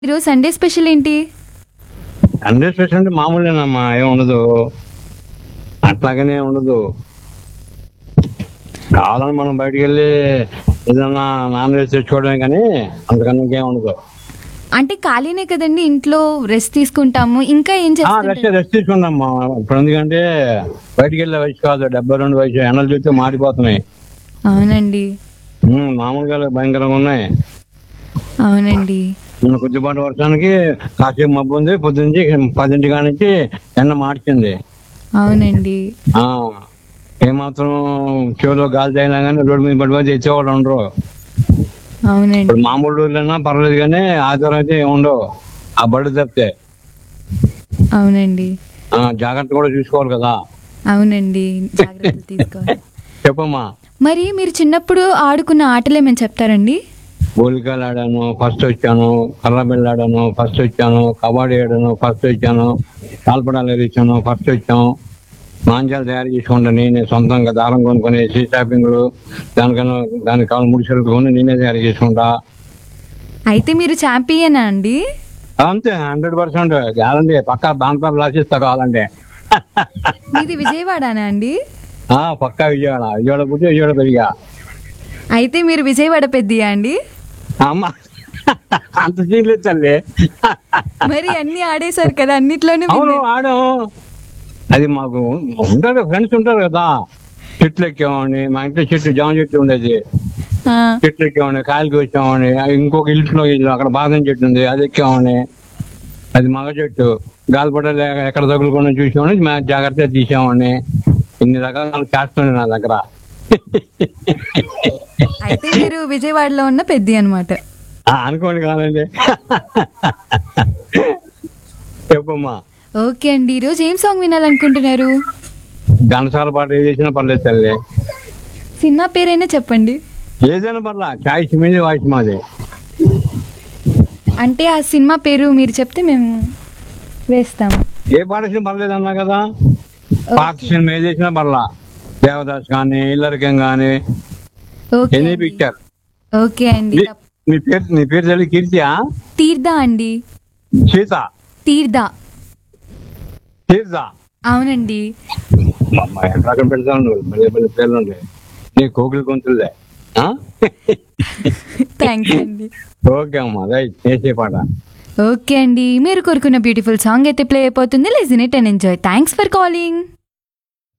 ఈరోజు Sunday special ఏంటి Sunday special అంటే మామూలేనమ్మా ఏం ఉండదు అట్లాగనే ఉండదు కావాలని మనం బయటికి వెళ్ళి ఏదన్నా నాన్ వెజ్ తెచ్చుకోవడమే కానీ అంతకన్నా ఇంకేం ఉండదు అంటే ఖాళీనే కదండి ఇంట్లో రెస్ట్ తీసుకుంటాము ఇంకా ఏం రెస్ట్ చేస్తుంటారు రెస్ట్ తీసుకుందామ్మా ఇప్పుడు ఎందుకంటే బయటికి వెళ్ళే వయసు కాదు డెబ్బై రెండు వయసు ఎండలు చూస్తే మాడిపోతున్నాయి అవునండి ఉమ్, మామూలుగా భయంకరంగా ఉన్నాయి అవునండి నిన్న కొద్దిపాటి వర్షానికి కాసేపు మబ్బు ఉంది పొద్దుంచి పదింటి కానించి ఎండ మార్చింది అవునండి ఆ ఏమాత్రం చెవిలో గాలి తగినా కానీ రోడ్డు మీద పడిపోతే తెచ్చేవాళ్ళు ఉండరు అవునండి ఇప్పుడు మామూలు రోజులైనా పర్లేదు కానీ ఆదివారం అయితే ఏం ఉండవు ఆ బళ్ళు తప్పితే అవునండి ఆ, జాగ్రత్త కూడా చూసుకోవాలి కదా అవునండి జాగ్రత్తలు తీసుకోవాలి చెప్పమ్మా మరి మీరు చిన్నప్పుడు ఆడుకున్న ఆటలు ఏమైనా చెప్తారండి గోలికాయలు ఆడాను ఫస్ట్ వచ్చాను కర్రబిల్లు ఆడాను ఫస్ట్ వచ్చాను కబడ్డీ ఆడాను ఫస్ట్ వచ్చాను కాల్పడాలు ఎరిచాను ఫస్ట్ వచ్చాను మాంజాలు తయారు చేసుకుంటాను నేనే సొంతంగా దారం కొనుక్కొని సీ షాపింగ్లు దానికన్నా దానికి కావాలి ముడిసెలు కొని నేనే తయారు చేసుకుంటా అయితే మీరు ఛాంపియనా అండి అంతే హండ్రెడ్ పర్సెంట్ గ్యారంటీ పక్కా దాంట్లో రాసిస్తా కావాలంటే మీది విజయవాడనా అండి ఆ, పక్కా విజయవాడ విజయవాడ పుట్టి విజయవాడ పెరిగా అయితే మీరు విజయవాడ పెద్దయా అండి అమ్మ అంత చేయలేదు తల్లి మరి అన్ని ఆడేశారు కదా అన్నిట్లోనూ అవును విన్నారు. ఆడం అది మాకు ఉంటారు ఫ్రెండ్స్ ఉంటారు కదా చెట్లు ఎక్కామని మా ఇంట్లో చెట్టు జామ చెట్టు ఉండేది ఆ, చెట్లు ఎక్కామని కాయలకి వచ్చామని ఇంకొక ఇంట్లో ఇల్లు అక్కడ బాదం చెట్టు ఉంది అది ఎక్కామని అది మగ చెట్టు గాలిపడాలు ఎక్కడ తగులుకుండా చూసామని మేము జాగ్రత్తగా తీసామని ఇన్ని రకాల చేస్తుంది నా దగ్గర అయితే మీరు విజయవాడలో ఉన్న పెద్ద అనమాట ఆ, అనుకోండి కాదండి చెప్పమ్మా ఓకే అండి ఈరోజు ఏం సాంగ్ వినాలనుకుంటున్నారు ఘనసాల పాట ఏది చేసినా పర్లేదు తల్లి సినిమా పేరైనా చెప్పండి ఏదైనా పర్లా చాయిస్ మీది వాయిస్ మాది అంటే ఆ సినిమా పేరు మీరు చెప్తే మేము వేస్తాము ఏ పాట వేసినా పర్లేదు అన్నా కదా పాత సినిమా ఏది వేసినా పర్లా దేవదాస్ కానీ ఇల్లరికం కానీ ఓకే ఎనీ అండి. పిక్చర్ ఓకే అండి మీ- మీ పేరు నీ పేరు తెలియ కీర్తియా తీర్థ అండి సీత తీర్థ తీర్థ అవునండి అమ్మాయి ఎక్కడ పెడతాను నువ్వు మళ్ళీ మళ్ళీ పేర్లు ఉంటాయి నీ కోకిలి గొంతులే ఆ? థ్యాంక్ యూ అండి ఓకే అమ్మా రైట్ చేసే పాట ఓకే అండి మీరు కోరుకున్న బ్యూటిఫుల్ సాంగ్ అయితే ప్లే అయిపోతుంది listen it and enjoy thanks for calling